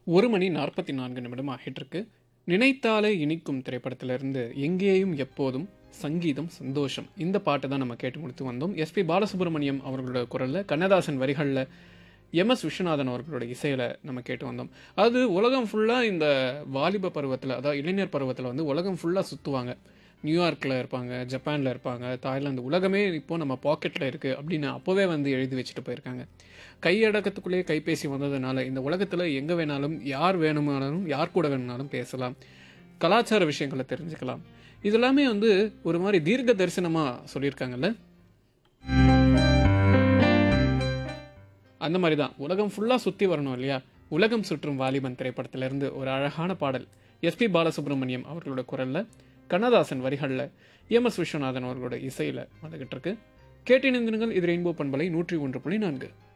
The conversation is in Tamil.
ஒரு மணி நாற்பத்தி நான்கு நிமிடம் ஆகிட்டு இருக்கு நினைத்தாலே இனிக்கும் திரைப்படத்திலிருந்து எங்கேயும் எப்போதும் சங்கீதம் சந்தோஷம் இந்த பாட்டை தான் நம்ம கேட்டு முடித்து வந்தோம் எஸ்பி பாலசுப்ரமணியம் அவர்களோட குரலில் கண்ணதாசன் வரிகளில் எம் எஸ் விஸ்வநாதன் அவர்களோட இசையில் நம்ம கேட்டு வந்தோம் அது உலகம் ஃபுல்லாக இந்த வாலிப பருவத்தில் அதாவது இளைஞர் பருவத்தில் வந்து உலகம் ஃபுல்லாக சுற்றுவாங்க நியூயார்க்கில் இருப்பாங்க ஜப்பானில் இருப்பாங்க தாய்லாந்து உலகமே இப்போது நம்ம பாக்கெட்டில் இருக்குது அப்படின்னு அப்போவே வந்து எழுதி வச்சுட்டு போயிருக்காங்க கையடக்கத்துக்குள்ளேயே கைபேசி வந்ததுனால இந்த உலகத்தில் எங்கே வேணாலும் யார் வேணுமானாலும் யார் கூட வேணும்னாலும் பேசலாம் கலாச்சார விஷயங்களை தெரிஞ்சுக்கலாம் இது எல்லாமே வந்து ஒரு மாதிரி தீர்க்க தரிசனமாக சொல்லியிருக்காங்கல்ல அந்த மாதிரி தான் உலகம் ஃபுல்லாக சுற்றி வரணும் இல்லையா உலகம் சுற்றும் வாலிபன் திரைப்படத்திலிருந்து ஒரு அழகான பாடல் எஸ்பி பாலசுப்ரமணியம் அவர்களோட குரலில் கண்ணதாசன் வரிகளில் எம் எஸ் விஸ்வநாதன் அவர்களோட இசையில் வந்துகிட்டு இருக்கு கேட்டினிந்திருங்கள் இது ரெயின்போ பண்பலை நூற்றி ஒன்று புள்ளி நான்கு